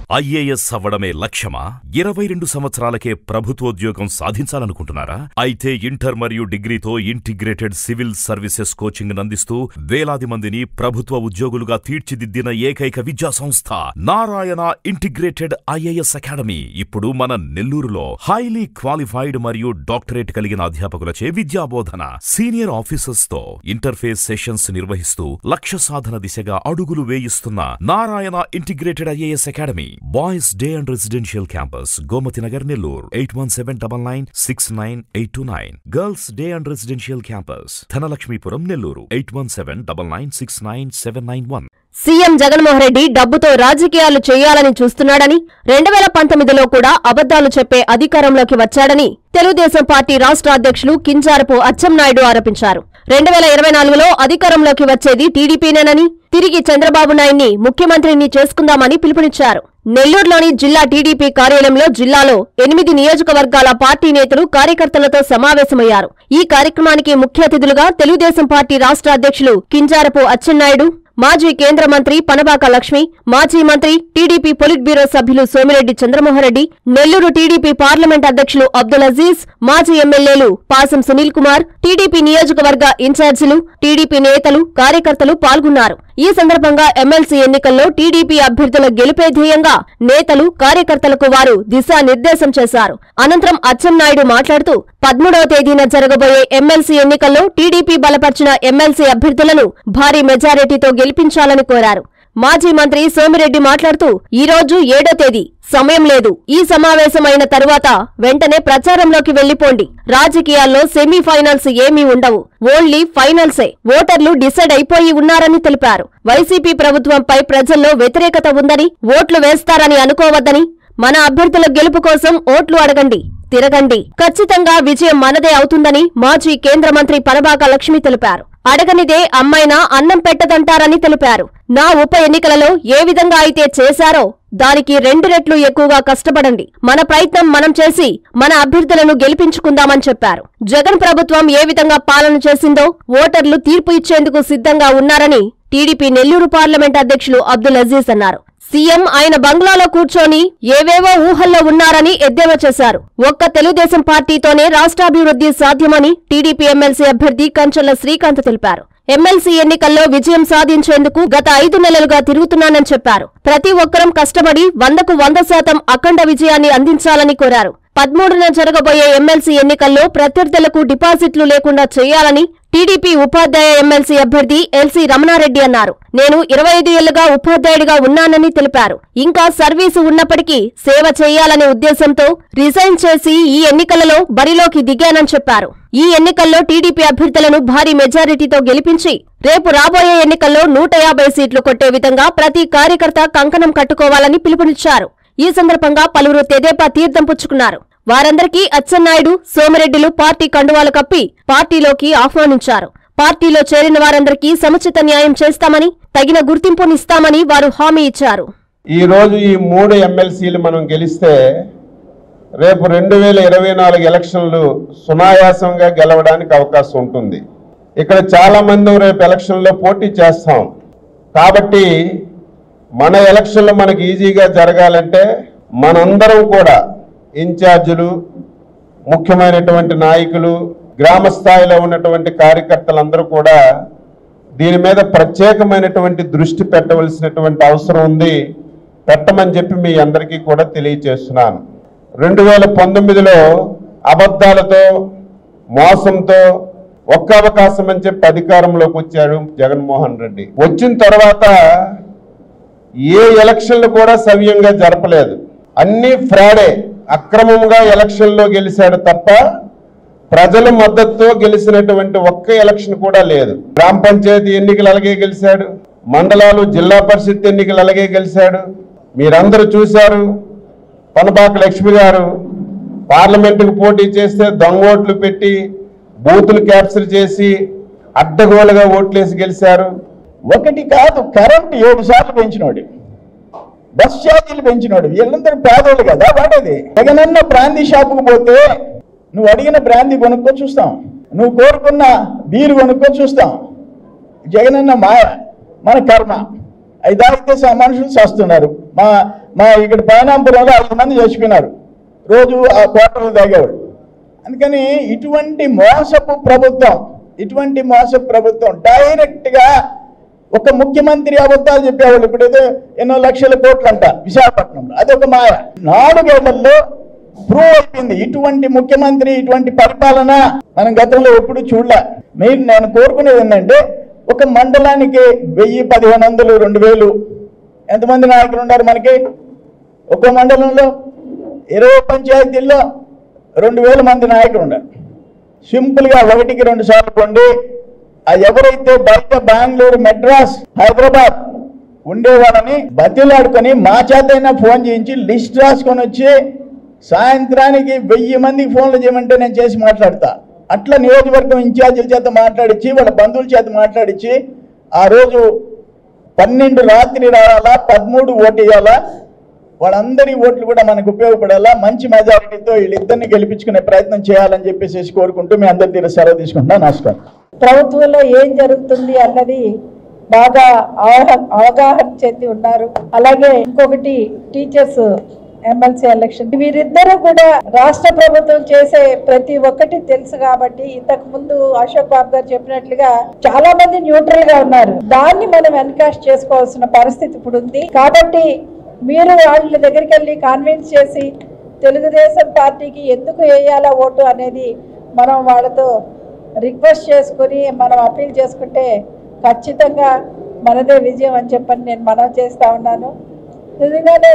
IAS అవ్వడమే లక్ష్యమా ఇరవై రెండు సంవత్సరాలకే ప్రభుత్వోద్యోగం సాధించాలనుకుంటున్నారా అయితే ఇంటర్ మరియు డిగ్రీతో ఇంటిగ్రేటెడ్ సివిల్ సర్వీసెస్ కోచింగ్ అందిస్తూ వేలాది మందిని ప్రభుత్వ ఉద్యోగులుగా తీర్చిదిద్దిన ఏకైక విద్యా సంస్థ నారాయణ ఇంటిగ్రేటెడ్ ఐఏఎస్ అకాడమీ ఇప్పుడు మన నెల్లూరులో హైలీ క్వాలిఫైడ్ మరియు డాక్టరేట్ కలిగిన అధ్యాపకులచే విద్యాబోధన సీనియర్ ఆఫీసర్స్ తో ఇంటర్ఫేస్ సెషన్స్ నిర్వహిస్తూ లక్ష్య సాధన దిశగా అడుగులు వేయిస్తున్న Narayana integrated IAS academy boys day and residential campus Gomathi Nagar Nellore eight one seven double nine six nine eight two nine girls day and residential campus Dhanalakshmipuram Nellore eight one seven double nine six nine seven nine one CM Jaganmohan Reddy డబ్బుతో రాజకీయాలు చేయాలని చూస్తున్నాడని రెండు వేల పంతొమ్మిదిలో కూడా అబద్దాలు చెప్పే అధికారంలోకి వచ్చాడని తెలుగుదేశం పార్టీ రాష్ట్ర అధ్యక్షులు కింజారపు అచ్చెన్నాయుడు ఆరోపించారు రెండు వేల ఇరవై నాలుగులో అధికారంలోకి వచ్చేది టీడీపీనేనని తిరిగి చంద్రబాబు నాయుడిని ముఖ్యమంత్రిని చేసుకుందామని పిలుపునిచ్చారు నెల్లూరులోని జిల్లా టీడీపీ కార్యాలయంలో జిల్లాలో ఎనిమిది నియోజకవర్గాల పార్టీ నేతలు కార్యకర్తలతో సమావేశమయ్యారు ఈ కార్యక్రమానికి ముఖ్య అతిథులుగా తెలుగుదేశం పార్టీ రాష్ట్ర అధ్యక్షులు కింజారపు అచ్చెన్నాయుడు మాజీ కేంద్ర మంత్రి పనబాక లక్ష్మి మాజీ మంత్రి టీడీపీ పొలిట్ బ్యూరో సభ్యులు సోమిరెడ్డి చంద్రమోహన్ రెడ్డి నెల్లూరు టీడీపీ పార్లమెంట్ అధ్యక్షులు అబ్దుల్ అజీజ్ మాజీ ఎమ్మెల్యేలు పాసం సునీల్ కుమార్ టీడీపీ నియోజకవర్గ ఇన్ఛార్జీలు టీడీపీ నేతలు కార్యకర్తలు పాల్గొన్నారు ఈ సందర్భంగా ఎమ్మెల్సీ ఎన్నికల్లో టీడీపీ అభ్యర్థుల గెలుపే ధ్యేయంగా నేతలు కార్యకర్తలకు వారు దిశానిర్దేశం చేశారు అనంతరం అచ్చెన్నాయుడు మాట్లాడుతూ పదమూడవ తేదీన జరగబోయే ఎమ్మెల్సీ ఎన్నికల్లో టీడీపీ బలపర్చిన ఎమ్మెల్సీ అభ్యర్థులను భారీ మెజారిటీతో గెలిపించాలని కోరారు మాజీ మంత్రి సోమిరెడ్డి మాట్లాడుతూ ఈ రోజు ఏడో తేదీ సమయం లేదు ఈ సమావేశం అయిన తరువాత వెంటనే ప్రచారంలోకి వెళ్లిపోండి రాజకీయాల్లో సెమీఫైనల్స్ ఏమీ ఉండవు ఓన్లీ ఫైనల్సే ఓటర్లు డిసైడ్ అయిపోయి ఉన్నారని తెలిపారు వైసీపీ ప్రభుత్వంపై ప్రజల్లో వ్యతిరేకత ఉందని ఓట్లు వేస్తారని అనుకోవద్దని మన అభ్యర్థుల గెలుపు కోసం ఓట్లు అడగండి తిరగండి ఖచ్చితంగా విజయం మనదే అవుతుందని మాజీ కేంద్ర మంత్రి పనబాక లక్ష్మి తెలిపారు అడగనిదే అమ్మైనా అన్నం పెట్టదంటారని తెలిపారు నా ఉప ఎన్నికలలో ఏ విధంగా అయితే చేశారో దానికి రెండు రెట్లు ఎక్కువగా కష్టపడండి మన ప్రయత్నం మనం చేసి మన అభ్యర్థులను గెలిపించుకుందామని చెప్పారు జగన్ ప్రభుత్వం ఏ విధంగా పాలన చేసిందో ఓటర్లు తీర్పు ఇచ్చేందుకు సిద్ధంగా ఉన్నారని టీడీపీ నెల్లూరు పార్లమెంట్ అధ్యక్షులు అబ్దుల్ అజీజ్ అన్నారు సీఎం ఆయన బంగ్లాలో కూర్చొని ఏవేవో ఊహల్లో ఉన్నారని ఎద్దేవా చేశారు ఒక్క తెలుగుదేశం పార్టీతోనే రాష్ట్రాభివృద్ధి సాధ్యమని టీడీపీ ఎమ్మెల్సీ అభ్యర్థి కంచర్ల శ్రీకాంత్ తెలిపారు ఎమ్మెల్సీ ఎన్నికల్లో విజయం సాధించేందుకు గత ఐదు నెలలుగా తిరుగుతున్నానని చెప్పారు ప్రతి ఒక్కరం కష్టపడి వందకు వంద శాతం అఖండ విజయాన్ని అందించాలని కోరారు పదమూడున జరగబోయే ఎమ్మెల్సీ ఎన్నికల్లో ప్రత్యర్థులకు డిపాజిట్లు లేకుండా చేయాలని టీడీపీ ఉపాధ్యాయ ఎమ్మెల్సీ అభ్యర్థి ఎల్సీ రమణారెడ్డి అన్నారు నేను ఇరవై ఐదు ఏళ్లుగా ఉపాధ్యాయుడిగా ఉన్నానని తెలిపారు ఇంకా సర్వీసు ఉన్నప్పటికీ సేవ చేయాలనే ఉద్దేశంతో రిజైన్ చేసి ఈ ఎన్నికలలో బరిలోకి దిగానని చెప్పారు ఈ ఎన్నికల్లో టీడీపీ అభ్యర్థులను భారీ మెజారిటీతో గెలిపించి రేపు రాబోయే ఎన్నికల్లో నూట యాభై సీట్లు కొట్టే విధంగా ప్రతి కార్యకర్త కంకణం కట్టుకోవాలని పిలుపునిచ్చారు ఈ సందర్భంగా పలువురు తెదేపా తీర్థం పుచ్చుకున్నారు వారందరికీ అచ్చెన్నాయుడు సోమిరెడ్డిలు పార్టీ కండువాలు కప్పి పార్టీలోకి ఆహ్వానించారు పార్టీలో చేరిన వారందరికీ సముచిత న్యాయం చేస్తామని తగిన గుర్తింపునిస్తామని వారు హామీ ఇచ్చారు ఈ రోజు ఈ మూడు ఎమ్మెల్సీలు మనం గెలిస్తే రేపు రెండు వేల ఇరవై నాలుగు ఎలక్షన్లు సునాయాసంగా గెలవడానికి అవకాశం ఉంటుంది ఇక్కడ చాలా మంది రేపు ఎలక్షన్లో పోటీ చేస్తాం కాబట్టి మన ఎలక్షన్లు మనకి ఈజీగా జరగాలంటే మనందరం కూడా ఇన్ఛార్జీలు ముఖ్యమైనటువంటి నాయకులు గ్రామ స్థాయిలో ఉన్నటువంటి కార్యకర్తలందరూ కూడా దీని మీద ప్రత్యేకమైనటువంటి దృష్టి పెట్టవలసినటువంటి అవసరం ఉంది పెట్టమని చెప్పి మీ అందరికీ కూడా తెలియచేస్తున్నాను రెండు వేల పంతొమ్మిదిలో అబద్ధాలతో మోసంతో ఒక్క అవకాశం అని చెప్పి అధికారంలోకి వచ్చాడు జగన్మోహన్ రెడ్డి వచ్చిన తర్వాత ఏ ఎలక్షన్లు కూడా సవ్యంగా జరపలేదు అన్ని ఫ్రాడే అక్రమంగా ఎలక్షన్లో గెలిచాడు తప్ప ప్రజల మద్దతుతో గెలిచినటువంటి ఒక్క ఎలక్షన్ కూడా లేదు గ్రామ పంచాయతీ ఎన్నికలు అలాగే గెలిచాడు మండలాలు జిల్లా పరిషత్ ఎన్నికలు అలాగే గెలిచాడు మీరందరూ చూశారు పనబాక లక్ష్మి గారు పార్లమెంటుకు పోటీ చేస్తే దొంగ ఓట్లు పెట్టి బూతులు క్యాప్చర్ చేసి అడ్డగోలుగా ఓట్లేసి గెలిచారు ఒకటి కాదు కరెంట్ ఏడు సార్లు పెంచినోడు బస్ ఛార్జీలు పెంచినోడు వీళ్ళందరూ పేదోళ్ళు కదా వాడేది జగనన్న బ్రాందీ షాపుకు పోతే నువ్వు అడిగిన బ్రాందీ కొనుక్కో చూస్తాం నువ్వు కోరుకున్న బీరు కొనుక్కో చూస్తాం జగనన్న మాయ మన కర్మ ఐదాయితే స- మనుషులు చేస్తున్నారు మా మా ఇక్కడ పైనాంపురంలో ఐదు మంది చచ్చిపోయినారు రోజు ఆ కోటలు తాగేవాడు అందుకని ఇటువంటి మోసపు ప్రభుత్వం ఇటువంటి మోసపు ప్రభుత్వం డైరెక్ట్గా ఒక ముఖ్యమంత్రి అబద్ధాలు చెప్పేవాళ్ళు ఇప్పుడు ఏదో ఎన్నో లక్షల కోట్లు అంట విశాఖపట్నంలో అదొక మాయ నాలుగేళ్లలో ప్రూవ్ అయిపోయింది ఇటువంటి ముఖ్యమంత్రి ఇటువంటి పరిపాలన మనం గతంలో ఎప్పుడు చూడలే మీరు నేను కోరుకునేది ఏంటంటే ఒక మండలానికి వెయ్యి పదిహేను వందలు రెండు వేలు ఎంతమంది నాయకులు ఉన్నారు మనకి ఒక్కో మండలంలో ఇరవై పంచాయతీల్లో రెండు వేల మంది నాయకులు ఉన్నారు సింపుల్గా ఒకటికి రెండు సార్లు కొండి ఆ ఎవరైతే బయట బెంగళూరు మెడ్రాస్ హైదరాబాద్ ఉండేవాళ్ళని బతిలాడుకొని మా చేతైనా ఫోన్ చేయించి లిస్ట్ రాసుకొని వచ్చి సాయంత్రానికి వెయ్యి మందికి ఫోన్లు చేయమంటే నేను చేసి మాట్లాడతా అట్లా నియోజకవర్గం ఇన్ఛార్జీల చేత మాట్లాడించి వాళ్ళ బంధువుల చేత మాట్లాడించి ఆ రోజు పన్నెండు రాత్రి రావాలా పదమూడు ఓటు వేయాలా వాళ్ళందరి ఓట్లు కూడా మనకు ఉపయోగపడాలా మంచి మెజారిటీతో వీళ్ళిద్దరిని గెలిపించుకునే ప్రయత్నం చేయాలని చెప్పేసి కోరుకుంటూ మీ అందరి తీరు సెలవు తీసుకుంటున్నా నమస్కారం ప్రభుత్వంలో ఏం జరుగుతుంది అన్నది బాగా అవగాహన అవగాహన చెంది ఉన్నారు అలాగే ఇంకొకటి టీచర్స్ ఎమ్మెల్సీ ఎలక్షన్ వీరిద్దరూ కూడా రాష్ట్ర ప్రభుత్వం చేసే ప్రతి ఒక్కటి తెలుసు కాబట్టి ఇంతకు ముందు అశోక్ బాబు గారు చెప్పినట్లుగా చాలా మంది న్యూట్రల్ గా ఉన్నారు దాన్ని మనం ఎన్కాస్ట్ చేసుకోవాల్సిన పరిస్థితి ఇప్పుడు ఉంది కాబట్టి మీరు వాళ్ళ దగ్గరికి వెళ్ళి కాన్విన్స్ చేసి తెలుగుదేశం పార్టీకి ఎందుకు వేయాలా ఓటు అనేది మనం వాళ్ళతో రిక్వెస్ట్ చేసుకుని మనం అప్పీల్ చేసుకుంటే ఖచ్చితంగా మనదే విజయం అని చెప్పని నేను మనవి చేస్తా ఉన్నాను నిజంగానే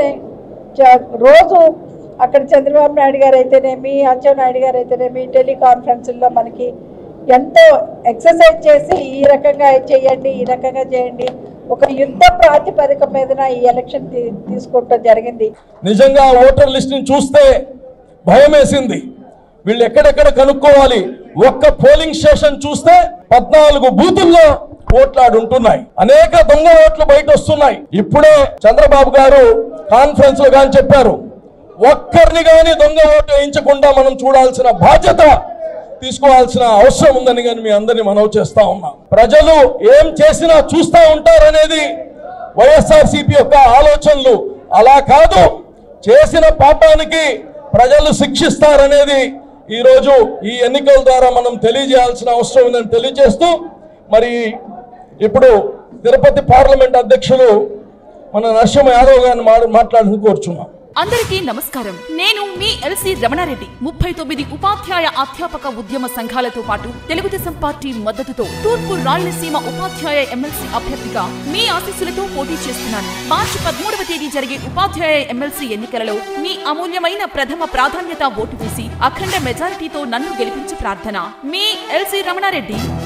చ- రోజు అక్కడ చంద్రబాబు నాయుడు గారు అయితేనేమి అచ్చెన్నాయుడు గారు అయితేనేమి టెలికాన్ఫరెన్స్లో మనకి ఎంతో ఎక్సర్సైజ్ చేసి ఈ రకంగా చేయండి ఈ రకంగా చేయండి ఒక యుద్ధ ప్రాతిపదిక మీదన ఈ ఎలక్షన్ తీ- తీసుకోవటం జరిగింది నిజంగా ఓటర్ లిస్ట్ ని చూస్తే భయం వేసింది వీళ్ళు ఎక్కడెక్కడ కనుక్కోవాలి ఒక్క పోలింగ్ స్టేషన్ చూస్తే పద్నాలుగు బూతుల్లో ఓట్లాడి ఉంటున్నాయి అనేక దొంగ ఓట్లు బయట వస్తున్నాయి ఇప్పుడే చంద్రబాబు గారు కాన్ఫరెన్స్ లో కానీ చెప్పారు ఒక్కరిని గాని దొంగ ఓటు వేయించకుండా మనం చూడాల్సిన బాధ్యత తీసుకోవాల్సిన అవసరం ఉందని కానీ మీ అందరినీ మనవి చేస్తా ఉన్నా ప్రజలు ఏం చేసినా చూస్తా ఉంటారనేది వైఎస్ఆర్ యొక్క ఆలోచనలు అలా కాదు చేసిన పాపానికి ప్రజలు శిక్షిస్తారనేది ఈరోజు ఈ ఎన్నికల ద్వారా మనం తెలియజేయాల్సిన అవసరం ఉందని తెలియజేస్తూ మరి ఇప్పుడు తిరుపతి పార్లమెంట్ అధ్యక్షులు మన నరసింహ యాదవ్ గారిని మాట్లాడి మాట్లాడుతూ కోరుచున్నాం అందరికీ నమస్కారం నేను మీ ఎల్సి రమణారెడ్డి ముప్పై తొమ్మిది ఉపాధ్యాయ అధ్యాపక ఉద్యమ సంఘాలతో పాటు తెలుగుదేశం పార్టీ మద్దతుతో తూర్పు రాయలసీమ ఉపాధ్యాయ ఎమ్మెల్సీ అభ్యర్థిగా మీ ఆశీస్సులతో పోటీ చేస్తున్నాను మార్చి పదమూడవ తేదీ జరిగే ఉపాధ్యాయ ఎమ్మెల్సీ ఎన్నికలలో మీ అమూల్యమైన ప్రథమ ప్రాధాన్యత ఓటు వేసి అఖండ మెజారిటీతో నన్ను గెలిపించి ప్రార్థన మీ ఎల్సి రమణారెడ్డి